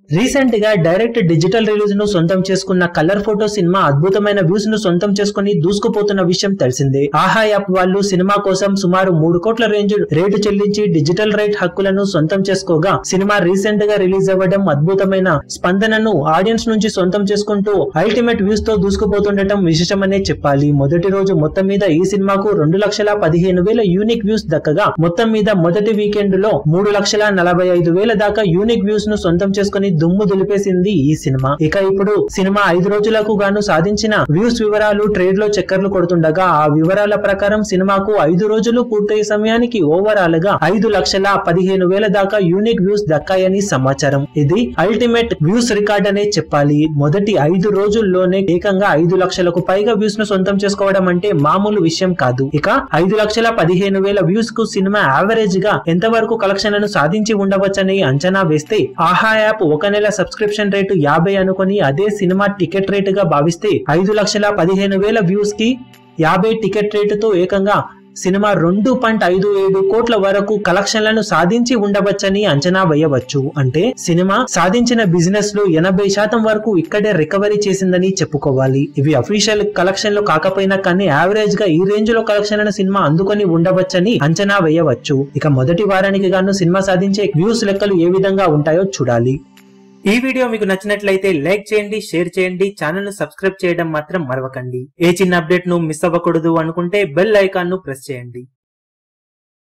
recent గా direct digital release ను సొంతం చేసుకున్న కలర్ ఫోటో సినిమా అద్భుతమైన వ్యూస్ ను సొంతం చేసుకుని దూసుకుపోతున్న విషయం తెలిసిందే ఆహా యాప్ వాళ్ళు సినిమా కోసం సుమారు మూడు కోట్ల రేంజ్ రేటు చెల్లించి డిజిటల్ రైట్ హక్కులను సొంతం చేసుకోగా సినిమా రీసెంట్ గా రిలీజ్ అవ్వడం అద్భుతమైన స్పందనను ఆడియన్స్ నుంచి సొంతం చేసుకుంటూ అల్టిమేట్ వ్యూస్ తో దూసుకుపోతుండటం విశేషమనే చెప్పాలి మొదటి రోజు మొత్తం మీద ఈ సినిమాకు రెండు లక్షల పదిహేను వేల యూనిక్ వ్యూస్ దక్కగా మొత్తం మీద మొదటి వీకెండ్ లో మూడు లక్షల నలభై ఐదు వేల దాకా యూనిక్ వ్యూస్ ను సొంతం చేసుకుని దుమ్ము దులిపేసింది ఈ సినిమా ఇక ఇప్పుడు సినిమా ఐదు రోజులకు గాను సాధించిన వ్యూస్ వివరాలు ట్రేడ్ లో చక్కర్లు కొడుతుండగా ఆ వివరాల ప్రకారం సినిమాకు ఐదు రోజులు పూర్తయ్యే సమయానికి ఓవరాల్ గా ఐదు లక్షల పదిహేను వేల దాకా యూనిక్ వ్యూస్ దక్కాయని సమాచారం ఇది అల్టిమేట్ వ్యూస్ రికార్డ్ అనే చెప్పాలి మొదటి ఐదు రోజుల్లోనే ఏకంగా ఐదు లక్షలకు పైగా వ్యూస్ ను సొంతం చేసుకోవడం అంటే మామూలు విషయం కాదు ఇక ఐదు లక్షల పదిహేను వేల వ్యూస్ కు సినిమా యావరేజ్ గా ఎంతవరకు కలెక్షన్లను సాధించి ఉండవచ్చని అంచనా వేస్తే ఆహా యాప్ ఒక నెల సబ్స్క్రిప్షన్ రేటు యాభై అనుకొని అదే సినిమా టికెట్ రేటు గా భావిస్తే ఐదు లక్షల పదిహేను వేల వ్యూస్ కి యాభై టికెట్ రేటుతో ఏకంగా సినిమా రెండు పాయింట్ ఐదు ఏడు కోట్ల వరకు కలెక్షన్లను సాధించి ఉండవచ్చని అంచనా వేయవచ్చు అంటే సినిమా సాధించిన బిజినెస్ లో ఎనభై శాతం వరకు ఇక్కడే రికవరీ చేసిందని చెప్పుకోవాలి ఇవి అఫీషియల్ కలెక్షన్లు కాకపోయినా కానీ యావరేజ్ గా ఈ రేంజ్ లో కలెక్షన్లను సినిమా అందుకొని ఉండవచ్చని అంచనా వేయవచ్చు ఇక మొదటి వారానికి గాను సినిమా సాధించే వ్యూస్ లెక్కలు ఏ విధంగా ఉంటాయో చూడాలి ఈ వీడియో మీకు నచ్చినట్లయితే లైక్ చేయండి షేర్ చేయండి ఛానల్ ను సబ్స్క్రైబ్ చేయడం మాత్రం మరవకండి ఏ చిన్న అప్డేట్ ను మిస్ అవ్వకూడదు అనుకుంటే బెల్ ఐకాన్ ను ప్రెస్ చేయండి